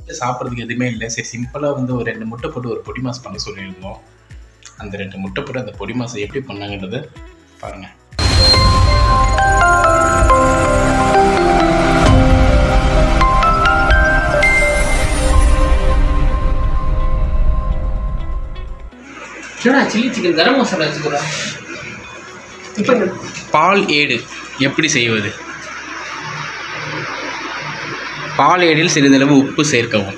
சாப்பிட்றதுக்கு எதுவுமே இல்லை சரி சிம்பிளாக வந்து ஒரு ரெண்டு முட்டை போட்டு ஒரு பொடி மாஸ் பண்ண சொல்லியிருந்தோம் அந்த ரெண்டு முட்டை போட்டு அந்த பொடி மாசை எப்படி பண்ணாங்கன்றதை பாருங்கள் என்னடா சில்லி சிக்கன் கரம் மசாலா வச்சுக்கிறோம் இப்போ பால் ஏடு எப்படி செய்வது பால் ஏடில் சிறிதளவு உப்பு சேர்க்கவும்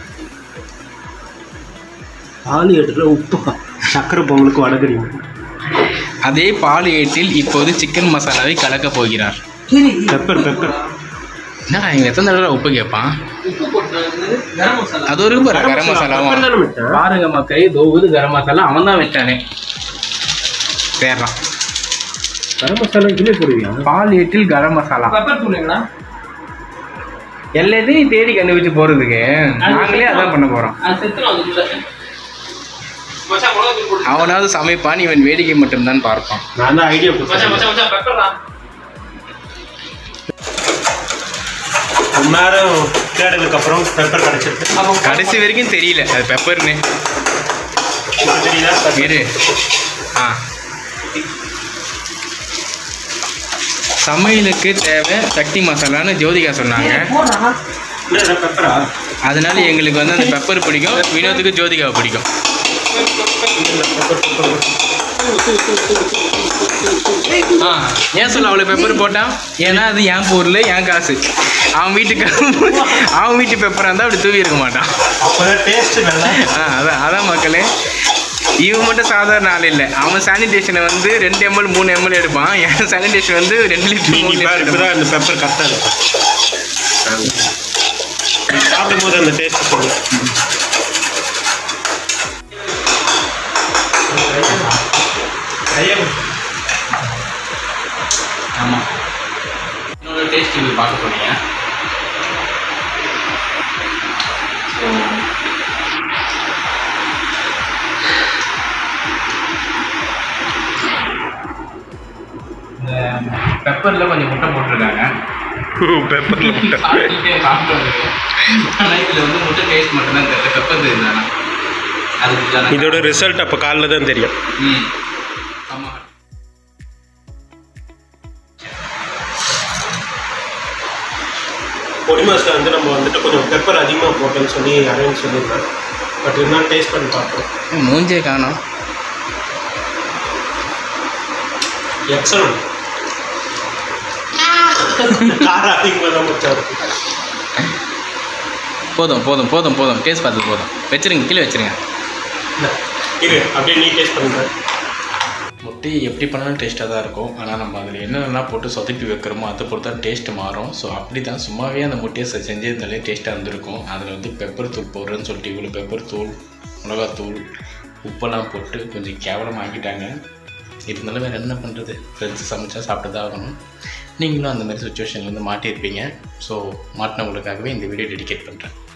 ஆளு எடுத்துல உப்பு சக்கரை பொங்கலுக்கு வடகறீங்க அதே பால் ஏட்டில் இப்போது சிக்கன் மசாலாவை கலக்கப் போகிறார் பெப்பர் பெப்பர் என்னடா இவன் எத்தனை தடவை உப்பு கேட்பான் உப்பு போட்டு கரம் மசாலா அது ஒரு பாரு கரம் மசாலாவும் பெப்பர் தானே மச்சான் பாருங்க மக்களே தோவுது கரம் மசாலா அவன் தான் வச்சானே சேர்றான் கரம் மசாலா இதுலேயே போடுவியா பால் ஏட்டில் கரம் மசாலா பெப்பர் தூளுங்களா எல்லாத்தையும் தேடி கண்டுபிடிச்சு போறதுக்கு நாங்களே அதான் பண்ண போறோம் அது செத்துரும் அதுக்குள்ள மச்சான் மிளகா தூள் போடு அவனாவது சமைப்பான் இவன் வேடிக்கை மட்டும்தான் பார்ப்பான் நான் தான் ஐடியா மச்சான் கொடுத்தேன் மச்சான் மச்சான் பெப்பர்டா ரொம்ப நேரம் தேடலுக்கு அப்புறம் பெப்பர் கிடச்சிருக்கு அப்போ கடைசி வரைக்கும் தெரியல அது பெப்பர்னு இப்போ தெரியுதா இரு ஆ சமையலுக்கு தேவை சக்தி மசாலான்னு ஜோதிகா சொன்னாங்க போடா என்ன பெப்பரா அதனால எங்களுக்கு வந்து அந்த பெப்பர் பிடிக்கும் வினோத்துக்கு ஜோதிகாவை பிடிக்கும் ஆ ஏன் சொல்ல அவ்வளோ பெப்பர் போட்டான் ஏன்னா அது என் பொருள் என் காசு அவன் வீட்டுக்கு அவன் வீட்டு பெப்பராக இருந்தால் அப்படி தூவி இருக்க மாட்டான் அப்போதான் டேஸ்ட் நல்லா ஆ அதான் அதான் மக்களே இவன் மட்டும் சாதாரண ஆள் இல்லை அவன் சானிடேஷனை வந்து ரெண்டு எம்எல் மூணு எம்எல் எடுப்பான் என் சானிடேஷன் வந்து ரெண்டு லிட்டர் மூணு நீ பாரு லிட்டர் இப்போதான் இந்த பெப்பர் கரெக்டாக இருக்கும் சாப்பிடும்போது அந்த டேஸ்ட் சொல்லும் ஆமாம் என்னோட டேஸ்ட் இது பார்க்க போனீங்க இந்த பெப்பரில் கொஞ்சம் முட்டை போட்டிருக்காங்க பெப்பரில் முட்டை சாப்பிட்டுட்டே சாப்பிட்டு வந்துருக்கு ஆனால் இதில் வந்து முட்டை டேஸ்ட் மட்டும்தான் தெரியல பெப்பர் தெரியுதாண்ணா அதுக்கு இதோட ரிசல்ட் அப்போ காலைல தான் தெரியும் ம் ஆமாம் பொடி மாசில் வந்து நம்ம வந்துட்டு கொஞ்சம் பெப்பர் அதிகமாக போட்டோன்னு சொல்லி யாரையும் சொல்லியிருந்தேன் பட் இருந்தாலும் டேஸ்ட் பண்ணி பார்ப்போம் மூஞ்சே காணோம் எக்ஸலண்ட் காரம் அதிகமாக தான் முச்சா இருக்கு போதும் போதும் போதும் போதும் டேஸ்ட் பார்த்தது போதும் வச்சிருங்க கீழே வச்சிருங்க இல்ல, இரு அப்படியே நீ டேஸ்ட் பண்ணுங்க முட்டையை எப்படி பண்ணாலும் டேஸ்ட்டாக தான் இருக்கும் ஆனால் நம்ம அதில் என்னென்னலாம் போட்டு சொதப்பி வைக்கிறோமோ அதை பொறுத்து தான் டேஸ்ட்டு மாறும் ஸோ அப்படி தான் சும்மாவே அந்த முட்டையை செ- செஞ்சிருந்தாலே டேஸ்ட்டாக இருந்திருக்கும் அதில் வந்து பெப்பர் தூள் போடுறேன்னு சொல்லிட்டு இவ்வளோ பெப்பர் தூள் மிளகாத்தூள் உப்பெல்லாம் போட்டு கொஞ்சம் கேவலமாக ஆக்கிட்டாங்க இருந்தாலும் வேறு என்ன பண்ணுறது ஃப்ரெண்ட்ஸ் சமைச்சா சாப்பிட்டு தான் ஆகணும் நீங்களும் அந்த மாதிரி சுச்சுவேஷன்லேருந்து மாட்டியிருப்பீங்க ஸோ மாட்டினவங்களுக்காகவே இந்த வீடியோ டெடிகேட் பண்ணுறேன்